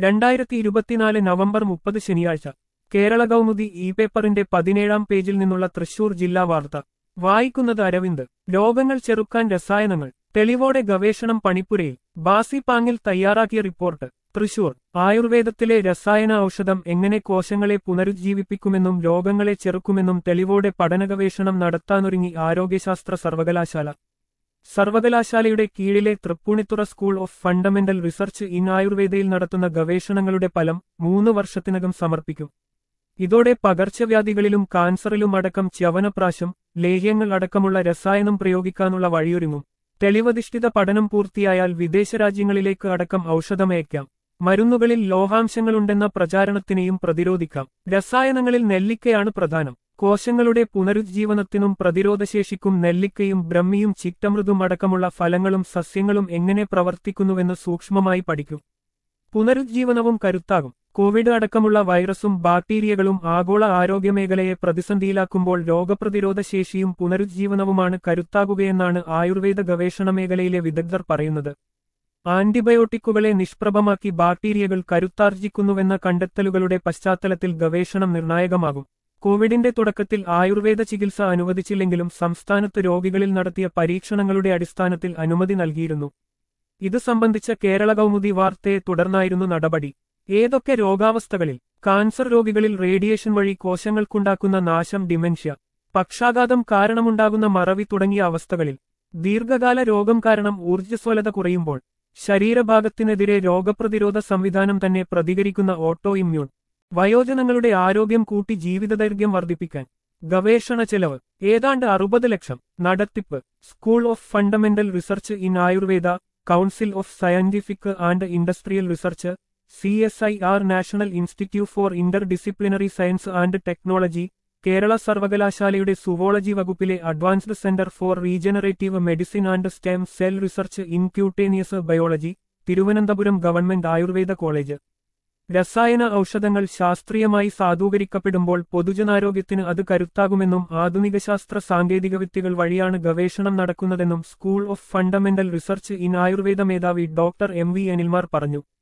രണ്ടായിരത്തി ഇരുപത്തിനാല് നവംബർ മുപ്പത് ശനിയാഴ്ച കേരള കൗമുദി ഇ പേപ്പറിന്റെ പതിനേഴാം പേജിൽ നിന്നുള്ള തൃശൂർ ജില്ലാ വാർത്ത വായിക്കുന്നത് അരവിന്ദ് രോഗങ്ങൾ ചെറുക്കാൻ രസായനങ്ങൾ തെളിവോടെ ഗവേഷണം പണിപ്പുരയിൽ ബാസി പാങ്ങിൽ തയ്യാറാക്കിയ റിപ്പോർട്ട് തൃശൂർ ആയുർവേദത്തിലെ രസായന ഔഷധം എങ്ങനെ കോശങ്ങളെ പുനരുജ്ജീവിപ്പിക്കുമെന്നും രോഗങ്ങളെ ചെറുക്കുമെന്നും തെളിവോടെ പഠനഗവേഷണം നടത്താനൊരുങ്ങി ആരോഗ്യശാസ്ത്ര സർവകലാശാല സർവകലാശാലയുടെ കീഴിലെ Tripunithura school of fundamental research in ആയുർവേദയിൽ നടത്തുന്ന ഗവേഷണങ്ങളുടെ ഫലം മൂന്ന് വർഷത്തിനകം സമർപ്പിക്കും ഇതോടെ പകർച്ചവ്യാധികളിലും കാൻസറിലും അടക്കം ച്യവനപ്രാശം ലേഹ്യങ്ങൾ അടക്കമുള്ള രസായനം പ്രയോഗിക്കാനുള്ള വഴിയൊരുങ്ങും തെളിവധിഷ്ഠിത പഠനം പൂർത്തിയായാൽ വിദേശ രാജ്യങ്ങളിലേക്ക് അടക്കം ഔഷധമയക്കാം മരുന്നുകളിൽ ലോഹാംശങ്ങളുണ്ടെന്ന പ്രചാരണത്തിനെയും പ്രതിരോധിക്കാം രസായനങ്ങളിൽ നെല്ലിക്കയാണ് പ്രധാനം കോശങ്ങളുടെ പുനരുജ്ജീവനത്തിനും പ്രതിരോധശേഷിക്കും നെല്ലിക്കയും ബ്രഹ്മിയും ചിറ്റമൃതും അടക്കമുള്ള ഫലങ്ങളും സസ്യങ്ങളും എങ്ങനെ പ്രവർത്തിക്കുന്നുവെന്ന് സൂക്ഷ്മമായി പഠിക്കും പുനരുജ്ജീവനവും കരുത്താകും കോവിഡ് അടക്കമുള്ള വൈറസും ബാക്ടീരിയകളും ആഗോള ആരോഗ്യമേഖലയെ പ്രതിസന്ധിയിലാക്കുമ്പോൾ രോഗപ്രതിരോധ ശേഷിയും പുനരുജ്ജീവനവുമാണ് കരുത്താകുകയെന്നാണ് ആയുർവേദ ഗവേഷണ മേഖലയിലെ വിദഗ്ധർ പറയുന്നത് ആന്റിബയോട്ടിക്കുകളെ നിഷ്പ്രഭമാക്കി ബാക്ടീരിയകൾ കരുത്താർജിക്കുന്നുവെന്ന കണ്ടെത്തലുകളുടെ പശ്ചാത്തലത്തിൽ ഗവേഷണം നിർണായകമാകും കോവിഡിന്റെ തുടക്കത്തിൽ ആയുർവേദ ചികിത്സ അനുവദിച്ചില്ലെങ്കിലും സംസ്ഥാനത്ത് രോഗികളിൽ നടത്തിയ പരീക്ഷണങ്ങളുടെ അടിസ്ഥാനത്തിൽ അനുമതി നൽകിയിരുന്നു ഇത് സംബന്ധിച്ച കേരള കൗമുദി വാർത്തയെ തുടർന്നായിരുന്നു നടപടി ഏതൊക്കെ രോഗാവസ്ഥകളിൽ കാൻസർ രോഗികളിൽ റേഡിയേഷൻ വഴി കോശങ്ങൾക്കുണ്ടാക്കുന്ന നാശം ഡിമെൻഷ്യ പക്ഷാഘാതം കാരണമുണ്ടാകുന്ന മറവി തുടങ്ങിയ അവസ്ഥകളിൽ ദീർഘകാല രോഗം കാരണം ഊർജ്ജസ്വലത കുറയുമ്പോൾ ശരീരഭാഗത്തിനെതിരെ രോഗപ്രതിരോധ സംവിധാനം തന്നെ പ്രതികരിക്കുന്ന ഓട്ടോ ഇമ്മ്യൂൺ വയോജനങ്ങളുടെ ആരോഗ്യം കൂട്ടി ജീവിതദൈർഘ്യം വർദ്ധിപ്പിക്കാൻ ഗവേഷണ ചെലവ് ഏതാണ്ട് അറുപത് ലക്ഷം നടത്തിപ്പ് school of fundamental research in Ayurveda council of scientific and industrial research C S I R national institute for interdisciplinary science and technology Kerala സർവകലാശാലയുടെ സുവോളജി വകുപ്പിലെ advanced centre for regenerative medicine and stem cell research in cutaneous biology Thiruvananthapuram government Ayurveda college രസായന ഔഷധങ്ങൾ ശാസ്ത്രീയമായി സാധൂകരിക്കപ്പെടുമ്പോൾ പൊതുജനാരോഗ്യത്തിന് അത് കരുത്താകുമെന്നും ആധുനിക ശാസ്ത്ര സാങ്കേതികവിദ്യകൾ വഴിയാണ് ഗവേഷണം നടക്കുന്നതെന്നും school of fundamental research in Ayurveda മേധാവി ഡോക്ടർ എം വി അനിൽമാർ പറഞ്ഞു